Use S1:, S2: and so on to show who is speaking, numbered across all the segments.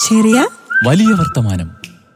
S1: ചെറിയ
S2: വലിയ വർത്തമാനം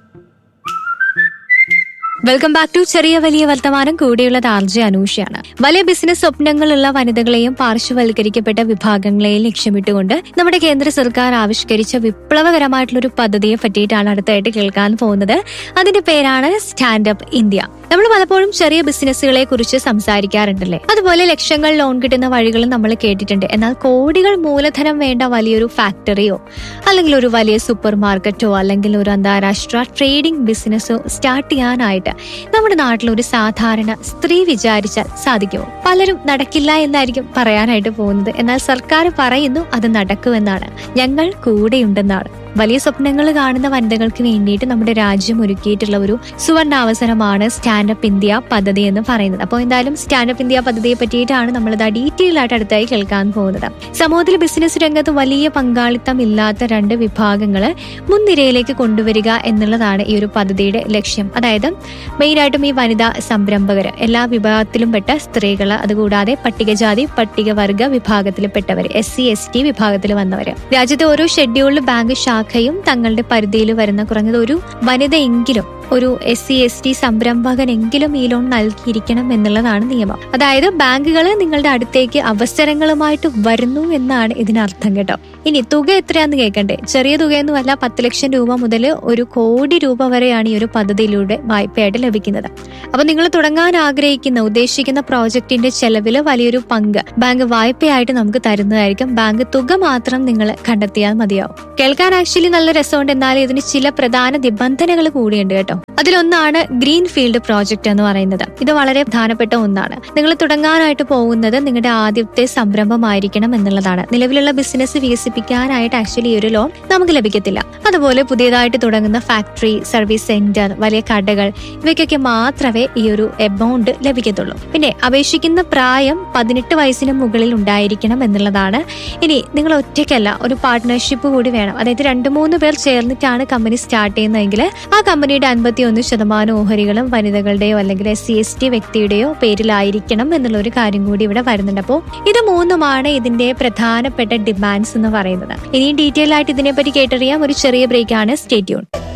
S3: വെൽക്കം ബാക്ക് ടു ചെറിയ വലിയ വർത്തമാനം കൂടിയുള്ളത് ആർ ജെ അനൂഷയാണ് വലിയ ബിസിനസ് സ്വപ്നങ്ങളുള്ള വനിതകളെയും പാർശ്വവൽക്കരിക്കപ്പെട്ട വിഭാഗങ്ങളെയും ലക്ഷ്യമിട്ടുകൊണ്ട് നമ്മുടെ കേന്ദ്ര സർക്കാർ ആവിഷ്കരിച്ച വിപ്ലവകരമായിട്ടുള്ള ഒരു പദ്ധതിയെ പറ്റിയിട്ടാണ് അടുത്തായിട്ട് കേൾക്കാൻ പോകുന്നത് അതിന്റെ പേരാണ് സ്റ്റാൻഡപ്പ് ഇന്ത്യ നമ്മൾ പലപ്പോഴും ചെറിയ ബിസിനസ്സുകളെ കുറിച്ച് സംസാരിക്കാറുണ്ടല്ലേ അതുപോലെ ലക്ഷങ്ങൾ ലോൺ കിട്ടുന്ന വഴികളും നമ്മൾ കേട്ടിട്ടുണ്ട് എന്നാൽ കോടികൾ മൂലധനം വേണ്ട വലിയൊരു ഫാക്ടറിയോ അല്ലെങ്കിൽ ഒരു വലിയ സൂപ്പർ മാർക്കറ്റോ അല്ലെങ്കിൽ ഒരു അന്താരാഷ്ട്ര ട്രേഡിംഗ് ബിസിനസ്സോ സ്റ്റാർട്ട് ചെയ്യാനായിട്ട് നമ്മുടെ നാട്ടിൽ ഒരു സാധാരണ സ്ത്രീ വിചാരിച്ചാൽ സാധിക്കുമോ പലരും നടക്കില്ല എന്നായിരിക്കും പറയാനായിട്ട് പോകുന്നത് എന്നാൽ സർക്കാർ പറയുന്നു അത് നടക്കുമെന്നാണ് ഞങ്ങൾ കൂടെയുണ്ടെന്നാണ് വലിയ സ്വപ്നങ്ങൾ കാണുന്ന വനിതകൾക്ക് വേണ്ടിയിട്ട് നമ്മുടെ രാജ്യം ഒരുക്കിയിട്ടുള്ള ഒരു സുവർണാവസരമാണ് സ്റ്റാൻഡപ്പ് ഇന്ത്യ പദ്ധതി എന്ന് പറയുന്നത് അപ്പോൾ എന്തായാലും സ്റ്റാൻഡപ്പ് ഇന്ത്യ പദ്ധതിയെ പറ്റിയിട്ടാണ് നമ്മളിത് ഡീറ്റെയിൽ ആയിട്ട് അടുത്തായി കേൾക്കാൻ പോകുന്നത് സമൂഹത്തിൽ ബിസിനസ് രംഗത്ത് വലിയ പങ്കാളിത്തം ഇല്ലാത്ത രണ്ട് വിഭാഗങ്ങള് മുൻനിരയിലേക്ക് കൊണ്ടുവരിക എന്നുള്ളതാണ് ഈ ഒരു പദ്ധതിയുടെ ലക്ഷ്യം അതായത് മെയിനായിട്ടും ഈ വനിതാ സംരംഭകര് എല്ലാ വിഭാഗത്തിലും പെട്ട സ്ത്രീകൾ അതുകൂടാതെ പട്ടികജാതി പട്ടികവർഗ വിഭാഗത്തിൽപ്പെട്ടവർ എസ് സി എസ് ടി വിഭാഗത്തിൽ വന്നവര് രാജ്യത്തെ ഓരോ ഷെഡ്യൂൾഡ് ബാങ്ക് ശാഖയും തങ്ങളുടെ പരിധിയിൽ വരുന്ന കുറഞ്ഞത് ഒരു വനിതയെങ്കിലും ഒരു എസ് സി എസ് ടി സംരംഭകനെങ്കിലും ഈ ലോൺ നൽകിയിരിക്കണം എന്നുള്ളതാണ് നിയമം അതായത് ബാങ്കുകൾ നിങ്ങളുടെ അടുത്തേക്ക് അവസരങ്ങളുമായിട്ട് വരുന്നു എന്നാണ് ഇതിനർത്ഥം കേട്ടോ ഇനി തുക എത്രയാന്ന് കേൾക്കണ്ടേ ചെറിയ തുകയൊന്നുമല്ല പത്ത് ലക്ഷം രൂപ മുതൽ ഒരു കോടി രൂപ വരെയാണ് ഈ ഒരു പദ്ധതിയിലൂടെ വായ്പയായിട്ട് ലഭിക്കുന്നത് അപ്പൊ നിങ്ങൾ തുടങ്ങാൻ ആഗ്രഹിക്കുന്ന ഉദ്ദേശിക്കുന്ന പ്രോജക്റ്റിന്റെ ചെലവിൽ വലിയൊരു പങ്ക് ബാങ്ക് വായ്പയായിട്ട് നമുക്ക് തരുന്നതായിരിക്കും ബാങ്ക് തുക മാത്രം നിങ്ങൾ കണ്ടെത്തിയാൽ മതിയാവും കേൾക്കാൻ ആക്ച്വലി നല്ല രസമുണ്ട് എന്നാൽ ഇതിന് ചില പ്രധാന നിബന്ധനകൾ കൂടിയുണ്ട് കേട്ടോ അതിലൊന്നാണ് ഗ്രീൻ ഫീൽഡ് പ്രോജക്റ്റ് എന്ന് പറയുന്നത് ഇത് വളരെ പ്രധാനപ്പെട്ട ഒന്നാണ് നിങ്ങൾ തുടങ്ങാനായിട്ട് പോകുന്നത് നിങ്ങളുടെ ആദ്യത്തെ സംരംഭമായിരിക്കണം എന്നുള്ളതാണ് നിലവിലുള്ള ബിസിനസ് വികസിപ്പിക്കാനായിട്ട് ആക്ച്വലി ഈ ഒരു ലോൺ നമുക്ക് ലഭിക്കത്തില്ല അതുപോലെ പുതിയതായിട്ട് തുടങ്ങുന്ന ഫാക്ടറി സർവീസ് സെന്റർ വലിയ കടകൾ ഇവയ്ക്കൊക്കെ മാത്രമേ ഈ ഒരു എമൗണ്ട് ലഭിക്കത്തുള്ളൂ പിന്നെ അപേക്ഷിക്കുന്ന പ്രായം പതിനെട്ട് വയസ്സിന് മുകളിൽ ഉണ്ടായിരിക്കണം എന്നുള്ളതാണ് ഇനി നിങ്ങൾ ഒറ്റയ്ക്കല്ല ഒരു പാർട്ട്ണർഷിപ്പ് കൂടി വേണം അതായത് രണ്ട് മൂന്ന് പേർ ചേർന്നിട്ടാണ് കമ്പനി സ്റ്റാർട്ട് ചെയ്യുന്നതെങ്കിൽ ആ കമ്പനിയുടെ അൻപത്തി ഒന്ന് ശതമാനം ഓഹരികളും വനിതകളുടെയോ അല്ലെങ്കിൽ എസ് സി എസ് ടി വ്യക്തിയുടെയോ പേരിലായിരിക്കണം എന്നുള്ള ഒരു കാര്യം കൂടി ഇവിടെ വരുന്നുണ്ട് അപ്പോൾ ഇത് മൂന്നുമാണ് ഇതിന്റെ പ്രധാനപ്പെട്ട ഡിമാൻഡ്സ് എന്ന് പറയുന്നത് ഇനിയും ഡീറ്റെയിൽ ആയിട്ട് ഇതിനെപ്പറ്റി കേട്ടറിയാം ഒരു ചെറിയ ബ്രേക്കാണ് സ്റ്റേറ്റ്യൂൺ